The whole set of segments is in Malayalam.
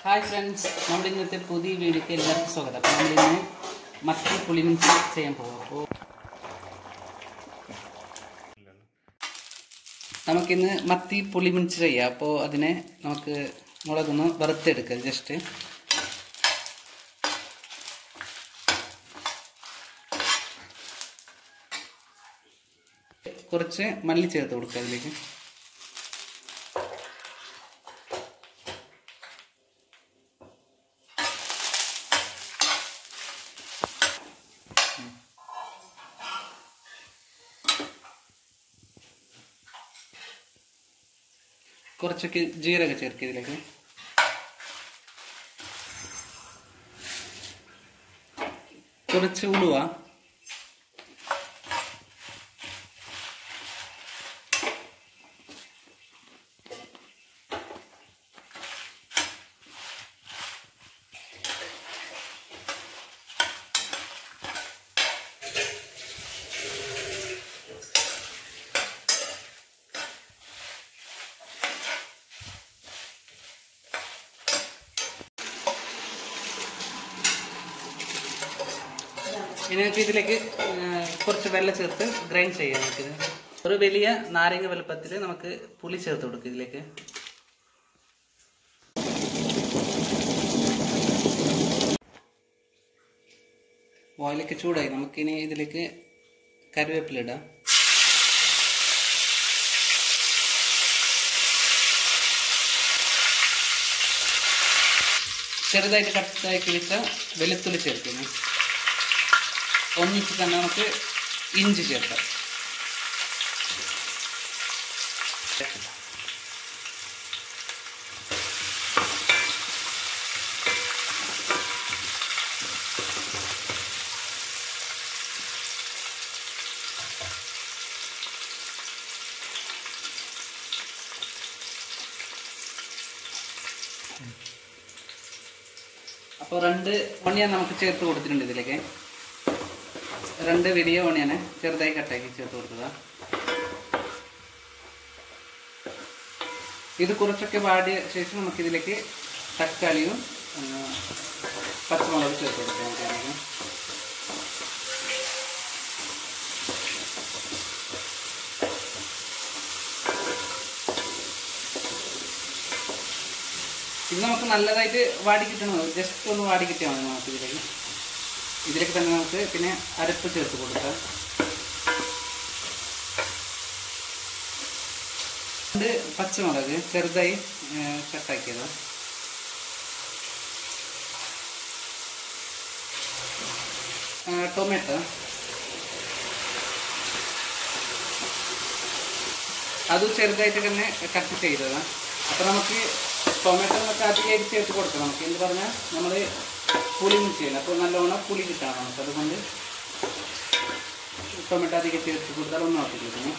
ഹായ് ഫ്രണ്ട്സ് നമ്മുടെ ഇന്നത്തെ പുതിയ വീഡിയോക്ക് എല്ലാവർക്കും സ്വാഗതം അപ്പോൾ നമ്മളിന്ന് മത്തി പുളിമിൻസ് ചെയ്യാൻ പോകും അപ്പോൾ നമുക്കിന്ന് മത്തി പുളിമിൻസ് ചെയ്യാം അപ്പോൾ അതിനെ നമുക്ക് മുളകൊന്ന് വറുത്തെടുക്കുക ജസ്റ്റ് കുറച്ച് മല്ലി ചേർത്ത് കൊടുക്കുക അതിലേക്ക് കുറച്ചൊക്കെ ജീരക ചേർക്കുക ഇതിലേക്ക് കുറച്ച് ഉളുവ ഇനി നമുക്ക് ഇതിലേക്ക് ആ, കുറച്ച് വെള്ളം ചേർത്ത് ഗ്രൈൻഡ് ചെയ്യാം നമുക്കിത് ഒരു വലിയ നാരങ്ങ വലുപ്പത്തിൽ നമുക്ക് പുളി ചേർത്ത് കൊടുക്കും ഇതിലേക്ക് ഓയിലൊക്കെ ചൂടായി നമുക്കിനി ഇതിലേക്ക് കറിവേപ്പില ഇടാം ചെറുതായിട്ട് കട്ടാക്കി വെച്ച വെളുത്തുള്ളി ചേർക്കുന്നു ഒന്നിച്ച് തന്നെ നമുക്ക് ഇഞ്ചി ചേർക്കാം അപ്പോൾ രണ്ട് ഓണിയൻ നമുക്ക് ചേർത്ത് കൊടുത്തിട്ടുണ്ട് ഇതിലേക്ക് രണ്ട് വലിയ ഓണിയനെ ചെറുതായി കട്ടാക്കി ചേർത്ത് കൊടുക്കുക ഇത് കുറച്ചൊക്കെ വാടിയ ശേഷം നമുക്കിതിലേക്ക് തക്കാളിയും ആ, പച്ചമുളകും ചേർത്ത് കൊടുക്കാം നമുക്കതിലേക്ക്. ഇത് നമുക്ക് നല്ലതായിട്ട് വാടി കിട്ടണം ജസ്റ്റ് ഒന്ന് വാടി കിട്ടിയാൽ മതി നമുക്ക് ഇതിലേക്ക് ഇതിലേക്ക് തന്നെ നമുക്ക് പിന്നെ അരപ്പ് ചേർത്ത് കൊടുക്കാം രണ്ട് പച്ചമുളക് ചെറുതായി കട്ടാക്കിയത് ടൊമാറ്റോ അത് ചെറുതായിട്ട് തന്നെ കട്ട് ചെയ്തതാണ് അപ്പോൾ നമുക്ക് ടൊമാറ്റോ നമുക്ക് അധികമായിട്ട് ചേർത്ത് കൊടുക്കാം നമുക്ക് എന്ന് പറഞ്ഞാൽ നമ്മൾ പുളി ചെയ്യണം അപ്പോൾ നല്ലോണം പുളി കിട്ടണം നമുക്ക് അതുകൊണ്ട് ടൊമാറ്റോ അധികം ചേർത്ത് കൊടുത്താൽ ഒന്നും ആക്കിക്കുന്നു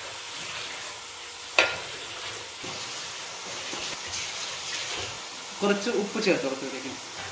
കുറച്ച് ഉപ്പ് ചേർത്ത് കൊടുത്തതിലേക്ക്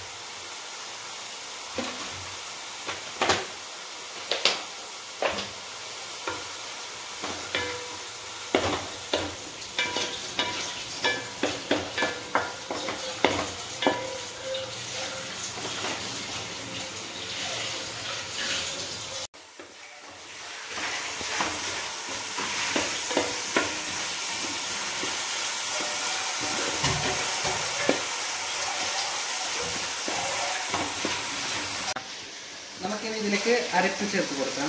നമുക്കിനി ഇതിലേക്ക് അരപ്പ് ചേർത്ത് കൊടുക്കാം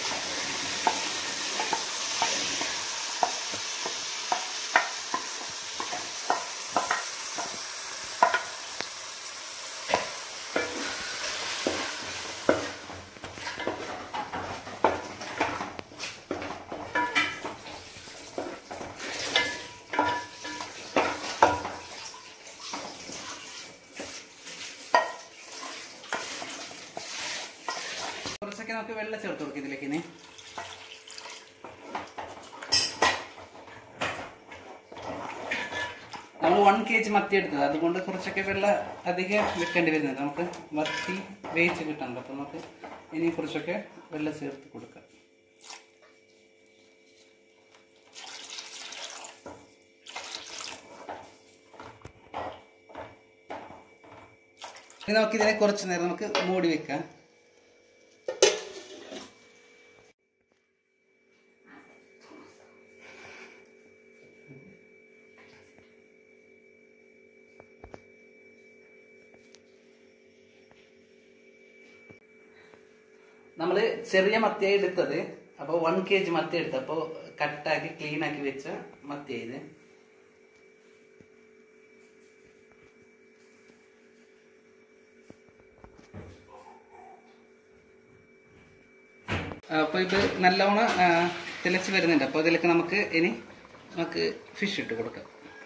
കുറച്ചൊക്കെ നമുക്ക് വെള്ളം ചേർത്ത് കൊടുക്കും ഇതിലേക്ക് ഇനി നമ്മൾ വൺ കെ ജി മത്തി എടുത്തത് അതുകൊണ്ട് കുറച്ചൊക്കെ വെള്ളം അധികം വെക്കേണ്ടി വരുന്നത് നമുക്ക് മത്തി വേവിച്ച് കിട്ടണല്ലോ അപ്പം നമുക്ക് ഇനി കുറച്ചൊക്കെ വെള്ളം ചേർത്ത് കൊടുക്കാം ഇനി നമുക്ക് ഇതിനെ കുറച്ച് നേരം നമുക്ക് മൂടി വെക്കാം നമ്മൾ ചെറിയ മത്തിയായി എടുത്തത് അപ്പോൾ വൺ കെ ജി മത്തി എടുത്ത് അപ്പോൾ കട്ടാക്കി ക്ലീൻ ആക്കി വെച്ച മത്തിയായത് അപ്പോൾ ഇത് നല്ലവണ്ണം ആ, തിളച്ച് വരുന്നുണ്ട് അപ്പോൾ ഇതിലേക്ക് നമുക്ക് ഇനി നമുക്ക് ഫിഷ് ഇട്ട് കൊടുക്കാം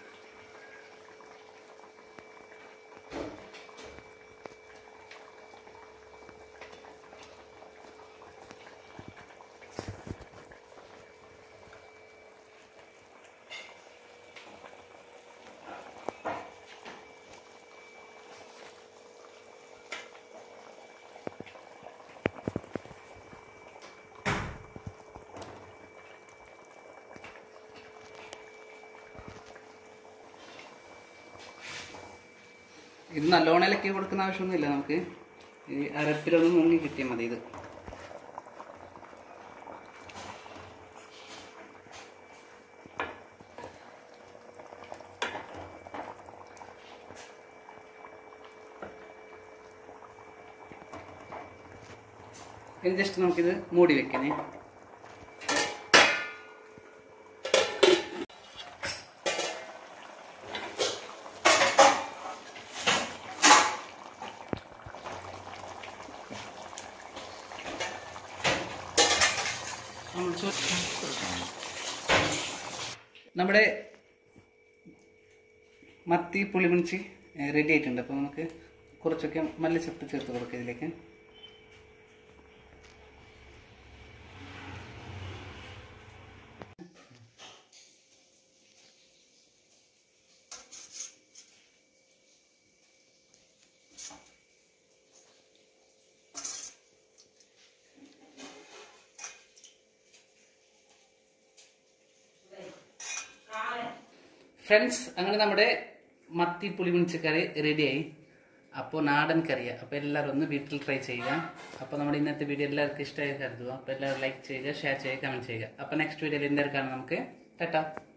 ഇത് നല്ലോണം ഇലക്കി കൊടുക്കുന്ന ആവശ്യമൊന്നുമില്ല നമുക്ക് ഈ അരപ്പിലൊന്ന് മുങ്ങി കിട്ടിയാൽ മതി ഇത് ഇനി ജസ്റ്റ് നമുക്കിത് മൂടി വെക്കണേ നമ്മൾ ചോ- നമ്മുടെ മത്തി പുളിമുണിച്ച് റെഡി ആയിട്ടുണ്ട് അപ്പോൾ നമുക്ക് കുറച്ചൊക്കെ മല്ലിച്ചപ്പ് ചേർത്ത് കൊടുക്കാം ഇതിലേക്ക് ഫ്രണ്ട്സ് അങ്ങനെ നമ്മുടെ മത്തി പുളിമുണിച്ച കറി റെഡിയായി അപ്പോൾ നാടൻ കറിയാണ് അപ്പോൾ എല്ലാവരും ഒന്ന് വീട്ടിൽ ട്രൈ ചെയ്യുക അപ്പോൾ നമ്മുടെ ഇന്നത്തെ വീഡിയോ എല്ലാവർക്കും ഇഷ്ടമായി കരുതുക അപ്പോൾ എല്ലാവരും ലൈക്ക് ചെയ്യുക ഷെയർ ചെയ്യുക കമൻറ്റ് ചെയ്യുക അപ്പോൾ നെക്സ്റ്റ് വീഡിയോയിൽ എന്തായാലും കാണാം നമുക്ക് ടാറ്റാ